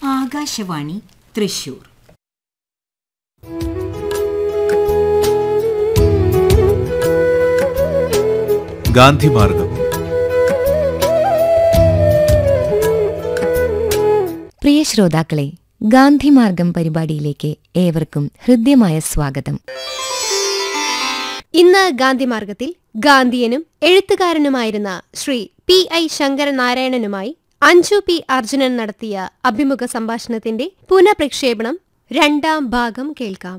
ആകാശവാണി തൃശൂർ ഗാന്ധിമാർഗം പ്രിയ ശ്രോതാക്കളെ ഗാന്ധിമാർഗം പരിപാടിയിലേക്ക് ഏവർക്കും ഹൃദ്യമായ സ്വാഗതം ഇന്ന് ഗാന്ധിമാർഗത്തിൽ ഗാന്ധിയനും എഴുത്തുകാരനുമായിരുന്ന ശ്രീ പി ഐ ശങ്കരൻ നാരായണനുമായി അഞ്ജു പി അർജുനൻ നടത്തിയ അഭിമുഖ സംഭാഷണത്തിന്റെ പുനഃപ്രക്ഷേപണം രണ്ടാം ഭാഗം കേൾക്കാം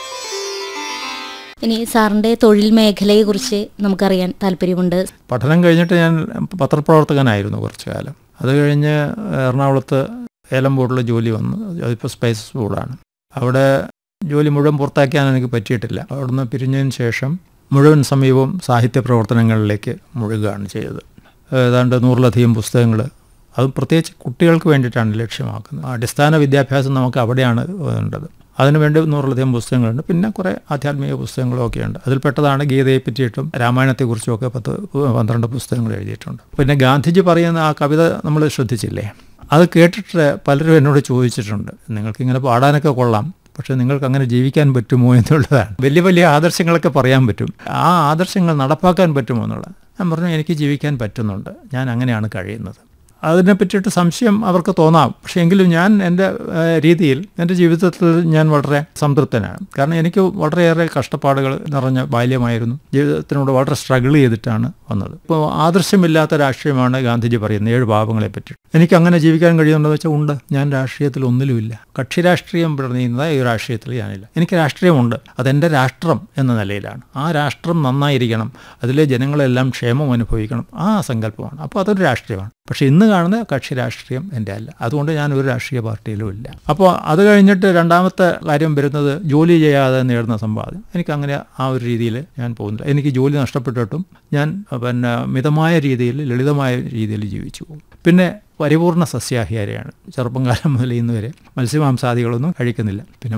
ഇനി സാറിന്റെ തൊഴിൽ മേഖലയെക്കുറിച്ച് നമുക്കറിയാൻ താല്പര്യമുണ്ട് പഠനം കഴിഞ്ഞിട്ട് ഞാൻ പത്രപ്രവർത്തകനായിരുന്നു കുറച്ചു കാലം അത് കഴിഞ്ഞ് എറണാകുളത്ത് ഏലം ബോർഡിൽ ജോലി വന്നു അതിപ്പോൾ സ്പൈസസ് ബോർഡാണ് അവിടെ ജോലി മുഴുവൻ പുറത്താക്കാൻ എനിക്ക് പറ്റിയിട്ടില്ല അവിടുന്ന് പിരിഞ്ഞതിന് ശേഷം മുഴുവൻ സമയവും സാഹിത്യ പ്രവർത്തനങ്ങളിലേക്ക് മുഴുകുകയാണ് ചെയ്തത് ഏതാണ്ട് നൂറിലധികം പുസ്തകങ്ങൾ അത് പ്രത്യേകിച്ച് കുട്ടികൾക്ക് വേണ്ടിയിട്ടാണ് ലക്ഷ്യമാക്കുന്നത് അടിസ്ഥാന വിദ്യാഭ്യാസം നമുക്ക് അവിടെയാണ് വേണ്ടത് അതിനുവേണ്ടി നൂറിലധികം പുസ്തകങ്ങളുണ്ട് പിന്നെ കുറേ ആധ്യാത്മിക പുസ്തകങ്ങളും ഒക്കെയുണ്ട് അതിൽപ്പെട്ടതാണ് ഗീതയെ പറ്റിയിട്ടും രാമായണത്തെക്കുറിച്ചുമൊക്കെ പത്ത് പന്ത്രണ്ട് പുസ്തകങ്ങൾ എഴുതിയിട്ടുണ്ട് പിന്നെ ഗാന്ധിജി പറയുന്ന ആ കവിത നമ്മൾ ശ്രദ്ധിച്ചില്ലേ അത് കേട്ടിട്ട് പലരും എന്നോട് ചോദിച്ചിട്ടുണ്ട് നിങ്ങൾക്കിങ്ങനെ പാടാനൊക്കെ കൊള്ളാം പക്ഷേ നിങ്ങൾക്ക് അങ്ങനെ ജീവിക്കാൻ പറ്റുമോ എന്നുള്ളതാണ് വലിയ വലിയ ആദർശങ്ങളൊക്കെ പറയാൻ പറ്റും ആ ആദർശങ്ങൾ നടപ്പാക്കാൻ പറ്റുമോ എന്നുള്ളത് ഞാൻ പറഞ്ഞു എനിക്ക് ജീവിക്കാൻ പറ്റുന്നുണ്ട് ഞാൻ അങ്ങനെയാണ് കഴിയുന്നത് അതിനെ പറ്റിയിട്ട് സംശയം അവർക്ക് തോന്നാം പക്ഷേ എങ്കിലും ഞാൻ എൻ്റെ ഏഹ്, രീതിയിൽ എൻ്റെ ജീവിതത്തിൽ ഞാൻ വളരെ സംതൃപ്തനാണ് കാരണം എനിക്ക് വളരെയേറെ കഷ്ടപ്പാടുകൾ നിറഞ്ഞ ബാല്യമായിരുന്നു ജീവിതത്തിനോട് വളരെ സ്ട്രഗിൾ ചെയ്തിട്ടാണ് വന്നത് ഇപ്പോൾ ആദർശമില്ലാത്ത രാഷ്ട്രീയമാണ് ഗാന്ധിജി പറയുന്നത് ഏഴ് പാപങ്ങളെ പറ്റി എനിക്ക് അങ്ങനെ ജീവിക്കാൻ കഴിയുന്നുണ്ടോ വെച്ചാൽ ഉണ്ട് ഞാൻ രാഷ്ട്രീയത്തിൽ ഒന്നിലുമില്ല കക്ഷി രാഷ്ട്രീയം പറയുന്നത് ഈ രാഷ്ട്രീയത്തിൽ ഞാനില്ല എനിക്ക് രാഷ്ട്രീയമുണ്ട് അതെൻ്റെ രാഷ്ട്രം എന്ന നിലയിലാണ് ആ രാഷ്ട്രം നന്നായിരിക്കണം അതിലെ ജനങ്ങളെല്ലാം ക്ഷേമം അനുഭവിക്കണം ആ സങ്കല്പമാണ് അപ്പോൾ അതൊരു രാഷ്ട്രീയമാണ് പക്ഷേ ഇന്ന് കാണുന്ന കക്ഷി രാഷ്ട്രീയം എൻ്റെ അല്ല അതുകൊണ്ട് ഞാൻ ഒരു രാഷ്ട്രീയ പാർട്ടിയിലും ഇല്ല അപ്പോൾ അത് കഴിഞ്ഞിട്ട് രണ്ടാമത്തെ കാര്യം വരുന്നത് ജോലി ചെയ്യാതെ നേടുന്ന സമ്പാദ്യം എനിക്ക് അങ്ങനെ ആ ഒരു രീതിയിൽ ഞാൻ പോകുന്നില്ല എനിക്ക് ജോലി നഷ്ടപ്പെട്ടിട്ടും ഞാൻ പിന്നെ മിതമായ രീതിയിൽ ലളിതമായ രീതിയിൽ ജീവിച്ചു പോകും പിന്നെ പരിപൂർണ സസ്യാഹാരിയാണ് ചെറുപ്പം കാലം മുതൽ ഇന്ന് വരെ മത്സ്യമാംസാദികളൊന്നും കഴിക്കുന്നില്ല പിന്നെ